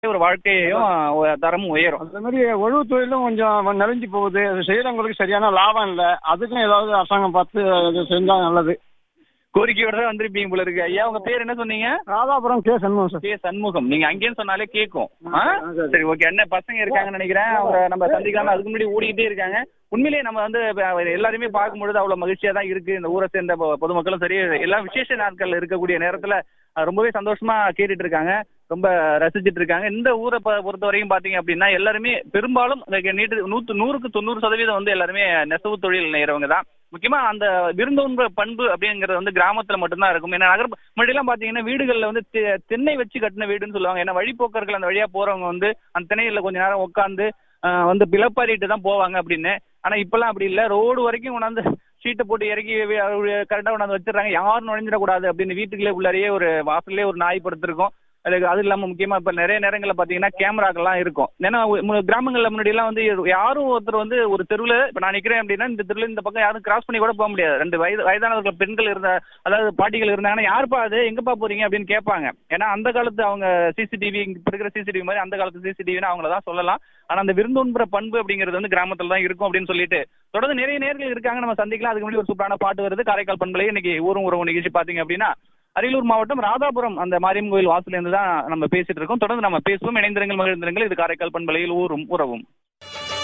ஒரு வாழ்க்கையையும் ஒ- தரமும் உயரும் அந்த மாதிரி உழவு தொழிலும் கொஞ்சம் நிறைஞ்சு போகுது அது செய்யறவங்களுக்கு சரியான லாபம் இல்லை அதுக்கும் ஏதாவது அரசாங்கம் பார்த்து அது செஞ்சா நல்லது கோரிக்கையோட தான் வந்திருப்பீங்க போல இருக்கு ஐயா உங்க பேர் என்ன சொன்னீங்க Radhapuram K Shanmugam sir K Shanmugam நீங்க அங்கேயும் சொன்னாலே கேட்கும் ஆ? ஆ, சரி. சரி ஓகே என்ன பசங்க இருக்காங்கன்னு நினைக்கிறேன் அவங்க நம்ம சந்திக்காம அதுக்கு முன்னாடி ஓடிக்கிட்டே இருக்காங்க உண்மையிலேயே நம்ம வந்து இப்ப எல்லாருமே பார்க்கும்பொழுது அவ்வளவு மகிழ்ச்சியா தான் இருக்கு இந்த ஊரை சேர்ந்த பொ- பொதுமக்களும் சரி எல்லாம் விசேஷ நாட்கள் இருக்கக்கூடிய நேரத்துல அஹ், ரொம்பவே சந்தோஷமா கேட்டுட்டு இருக்காங்க ரொம்ப ரசிச்சிட்டு இருக்காங்க இந்த ஊரை ப- பொறுத்த வரைக்கும் பாத்தீங்க அப்படின்னா எல்லாருமே பெரும்பாலும் இந்த நீட்டு நூத்து நூறுக்கு தொண்ணூறு சதவீதம் வந்து எல்லாருமே நெசவு தொழில் நெய்யறவங்க தான் முக்கியமா அந்த விருந்தோன்ற பண்பு அப்படிங்கிறது வந்து கிராமத்துல மட்டும்தான் இருக்கும் ஏன்னா நகர முன்னாடிலாம் பாத்தீங்கன்னா வீடுகள்ல வந்து தெ- தென்னை வச்சு கட்டின வீடுன்னு சொல்லுவாங்க ஏன்னா வழிபோக்கர்கள் அந்த வழியா போறவங்க வந்து அந்த திணையில கொஞ்ச நேரம் உட்காந்து வந்து பிளப்பாரிட்டு தான் போவாங்க அப்படின்னு ஆனா இப்பெல்லாம் அப்படி இல்ல ரோடு வரைக்கும் கொண்டாந்து ஷீட்டை போட்டு இறக்கி கரெக்டா கொண்டாந்து வச்சிடுறாங்க யாரும் நுழைஞ்சிடக்கூடாது அப்படின்னு வீட்டுக்குள்ளே உள்ளாரையே ஒரு வாசல்லே ஒரு நாய் படுத்திருக்கும் அதுக்கு அது இல்லாம முக்கியமா இப்ப நிறைய நேரங்கள்ல பாத்தீங்கன்னா கேமராக்கெல்லாம் இருக்கும் ஏன்னா உ- மு- கிராமங்கள்ல முன்னாடி எல்லாம் வந்து யாரும் ஒருத்தர் வந்து ஒரு தெருவுல இப்ப நான் நிக்கிறேன் அப்படின்னா இந்த தெருவுல இந்த பக்கம் யாரும் கிராஸ் பண்ணி கூட போக முடியாது ரெண்டு வயது வயதானவர்கள் பெண்கள் இருந்த அதாவது பாட்டிகள் இருந்தாங்கன்னா யாருப்பா அது எங்கப்பா போறீங்க அப்படின்னு கேட்பாங்க ஏன்னா அந்த காலத்து அவங்க சிசிடிவி இப்ப இருக்கிற சிசிடிவி மாதிரி அந்த காலத்து சிசிடிவின்னு அவங்கள தான் சொல்லலாம் ஆனா அந்த விருந்தோன்புற பண்பு அப்படிங்கிறது வந்து கிராமத்துல தான் இருக்கும் அப்படின்னு சொல்லிட்டு தொடர்ந்து நிறைய நேர்கள் இருக்காங்க நம்ம சந்திக்கலாம் அதுக்கு முன்னாடி ஒரு சூப்பரான பாட்டு வருது காரைக்கால் பண்பலை இன்னைக்கு ஊரும் உறவு நிகழ்ச்சி பாத்தீங்க அப்படின்னா அரியலூர் மாவட்டம் ராதாபுரம் அந்த மாரியம்மன் கோயில் வாசல்ல இருந்து தான் நம்ம பேசிட்டு இருக்கோம் தொடர்ந்து நம்ம பேசுவோம் இணைந்திருங்கள் மகிழ்ந்திருங்கள் இது காரைக்கால் பண்பலையில் ஊரும் உறவும்